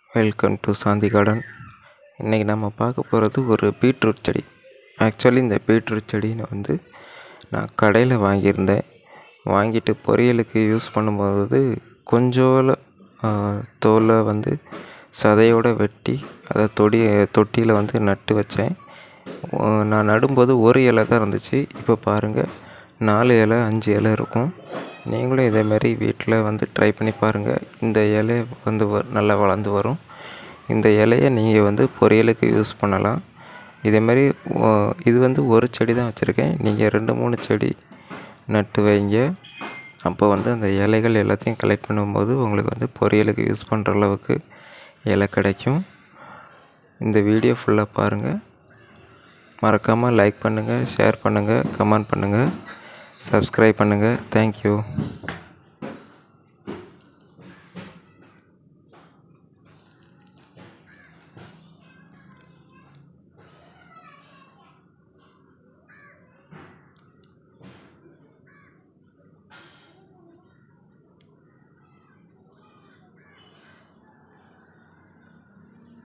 welcome to Shanti garden இன்றைக்கி நம்ம பார்க்க போகிறது ஒரு பீட்ரூட் செடி ஆக்சுவலி இந்த பீட்ரூட் செடின்னு வந்து நான் கடையில் வாங்கியிருந்தேன் வாங்கிட்டு பொரியலுக்கு யூஸ் பண்ணும்போது கொஞ்சோல தோலை வந்து சதையோடு வெட்டி அதை தொடி தொட்டியில் வந்து நட்டு வச்சேன் நான் நடும்போது ஒரு இலை தான் இருந்துச்சு இப்போ பாருங்கள் நாலு இலை அஞ்சு இலை இருக்கும் நீங்களும் இதேமாரி வீட்டில் வந்து ட்ரை பண்ணி பாருங்கள் இந்த இலை வந்து வ நல்லா வளர்ந்து வரும் இந்த இலைய நீங்கள் வந்து பொரியலுக்கு யூஸ் பண்ணலாம் இதேமாரி இது வந்து ஒரு செடி தான் வச்சுருக்கேன் நீங்கள் ரெண்டு மூணு செடி நட்டு வைங்க அப்போ வந்து அந்த இலைகள் எல்லாத்தையும் கலெக்ட் பண்ணும்போது உங்களுக்கு வந்து பொரியலுக்கு யூஸ் பண்ணுற அளவுக்கு இலை கிடைக்கும் இந்த வீடியோ ஃபுல்லாக பாருங்கள் மறக்காமல் லைக் பண்ணுங்கள் ஷேர் பண்ணுங்கள் கமெண்ட் பண்ணுங்கள் சப்ஸ்கிரைப் பண்ணுங்கள் தேங்க்யூ